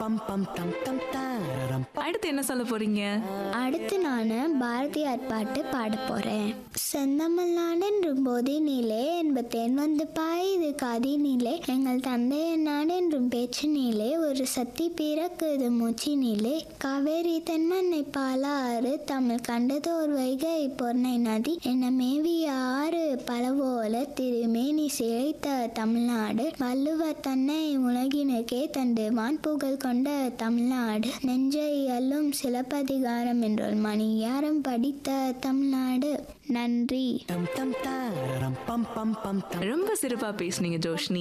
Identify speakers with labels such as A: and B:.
A: பம் பம் தம் தம் தாரரம்
B: அடுத்து என்ன சொல்ல போறீங்க
C: அடுத்து நான் பாரதியார் பாட்டு பாட போறேன் செந்தமிழ்நாடென்றும் போதினிலே என்பத்தேன் வந்து பாயுது காதினிலே எங்கள் தந்தையன் நாடென்றும் பேச்சினிலே ஒரு சக்தி பிறக்குது மூச்சினிலே காவேரி தென்மண்ணை பாலாறு தமிழ் கண்டதோர் வைகை பொன்னை நதி என்ன மேவிய ஆறு பலவோல திருமேனி சிழைத்த தமிழ்நாடு வள்ளுவர் தன்னை உலகினுக்கே தந்து வான் புகழ் கொண்ட தமிழ்நாடு நெஞ்சை அல்லும் சிலப்பதிகாரம் என்றொரு மணியாரம் படித்த தமிழ்நாடு நன்றி
A: தம் தம் தாரரம் பம் பம் பம் தம்
B: ரொம்ப சிறப்பா பேசுனீங்க ஜோஷ்னி